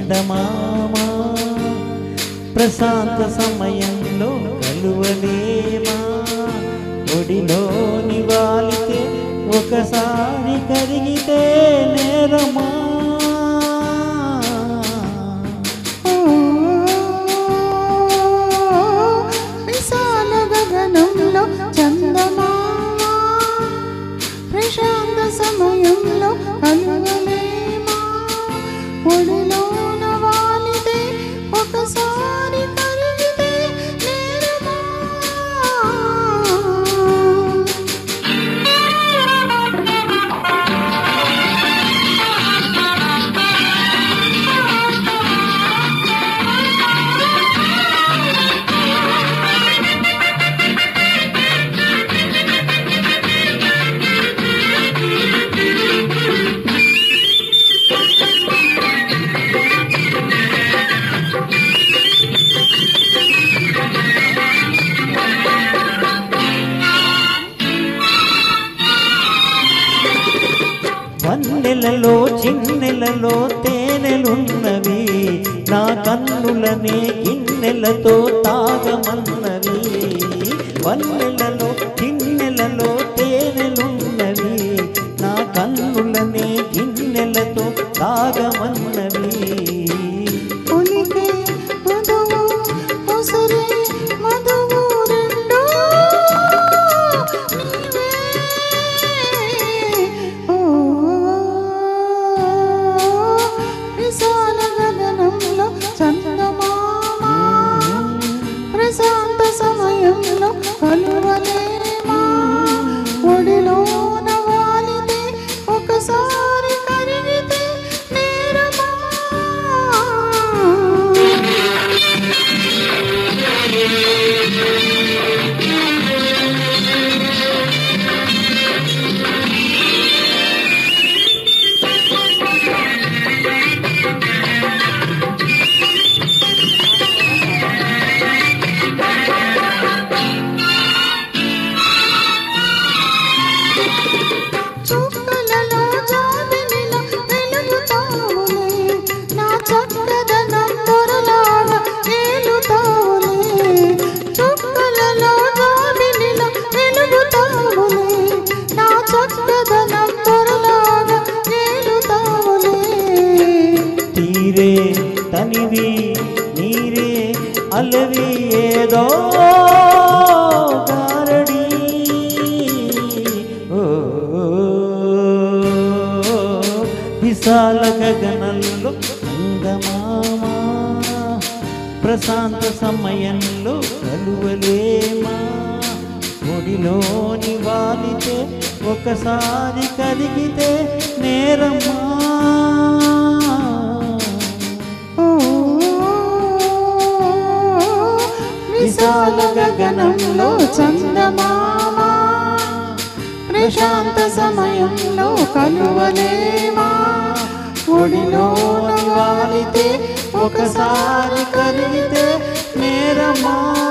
చందమామా ప్రశాంత సమయంలో కలువలేమా ఒడిలోని వాలితే ఒకసారి కరిగితే నేరమా విశాల గగనంలో చందమామ ప్రశాంత సమయంలో కలువలేమా ఒడిలోన వాలితే ఒకసారి కరిగితే నేరమా వన్నెలలో చిన్నెలలో తేనెలున్నవి నా కన్నులనే గిన్నెలతో తాగమన్నవి వన్నెలలో చిన్నెలలో తేనెలున్నవి నా కన్నులనే గిన్నెలతో తాగమన్నవి ఉనికి మధువు ఉసిరి మధువు రెండు నీవే. ఓ, విశాల గగనంలో చందమామ ప్రశాంత సమయంలో కలువలేమా ఒడిలోన వాలితే ఒకసారి కరిగితే నేరమా చుక్కలలో జాబిలిలో వెలుగుతావులే నా చక్కదనం పొరలాగా ఏలుతావులే చుక్కలలో జాబిలిలో వెలుగుతావులే నా చక్కదనం పొరలాగా ఏలుతావులే తీరే తనివి నీరే అలవి ఏదో గారడి ఓ, విశాల గగనంలో అంగమామా ప్రశాంత సమయంలో కలువలేమా ఒడిలోని వాలితే ఒకసారి కరిగితే నేరమా విశాల గగనంలో చందమామ ప్రశాంత సమయంలో కలువలేమా ఒడిలో వాలితే ఒకసారి కలిగితే నేరమా